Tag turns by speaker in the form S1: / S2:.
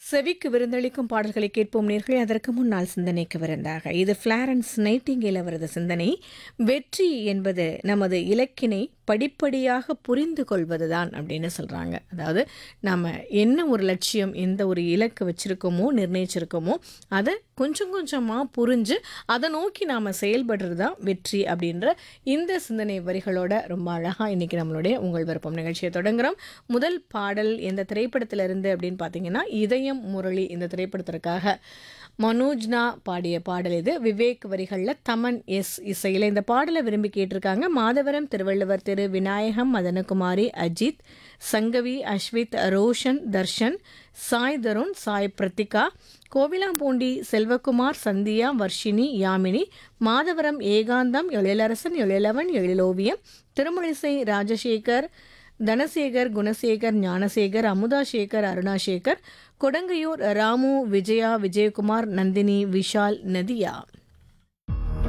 S1: செவிக்கு விருந்தளிக்கும் பாடல்களை கேட்போம் நேர்கள் அதற்கு முன்னால் சிந்தனைக்கு விருந்தாக இது பிளாரன்ஸ் நைட்டிங்கேல் அவரது சிந்தனை வெற்றி என்பது நமது இலக்கினை படிப்படியாக புரிந்து கொள்வதுதான் அப்படின்னு சொல்றாங்க அதாவது நம்ம என்ன ஒரு லட்சியம் எந்த ஒரு இலக்கு வச்சிருக்கோமோ நிர்ணயிச்சிருக்கோமோ அதை கொஞ்சம் கொஞ்சமாக புரிஞ்சு அதை நோக்கி நாம் செயல்படுறது தான் வெற்றி அப்படின்ற இந்த சிந்தனை வரிகளோட ரொம்ப அழகாக இன்னைக்கு நம்மளுடைய உங்கள் விருப்பம் நிகழ்ச்சியை தொடங்குறோம் முதல் பாடல் எந்த திரைப்படத்துல இருந்து அப்படின்னு பார்த்தீங்கன்னா இதயம் முரளி இந்த திரைப்படத்திற்காக மனோஜ்னா பாடிய பாடல் இது விவேக் வரிகளில் தமன் எஸ் இசையில் இந்த பாடலை விரும்பி கேட்டிருக்காங்க மாதவரம் திருவள்ளுவர் திரு விநாயகம் மதனகுமாரி அஜித் சங்கவி அஸ்வித் ரோஷன் தர்ஷன் சாய் தருண் சாய் பிரத்திகா கோவிலாம்பூண்டி செல்வகுமார் சந்தியா வர்ஷினி யாமினி மாதவரம் ஏகாந்தம் எழிலரசன் எழிலவன் எழிலோவியம் திருமழிசை ராஜசேகர் தனசேகர் குணசேகர் ஞானசேகர் அமுதாசேகர் அருணாசேகர் கொடங்கையூர் ராமு விஜயா விஜயகுமார் நந்தினி விஷால் நதியா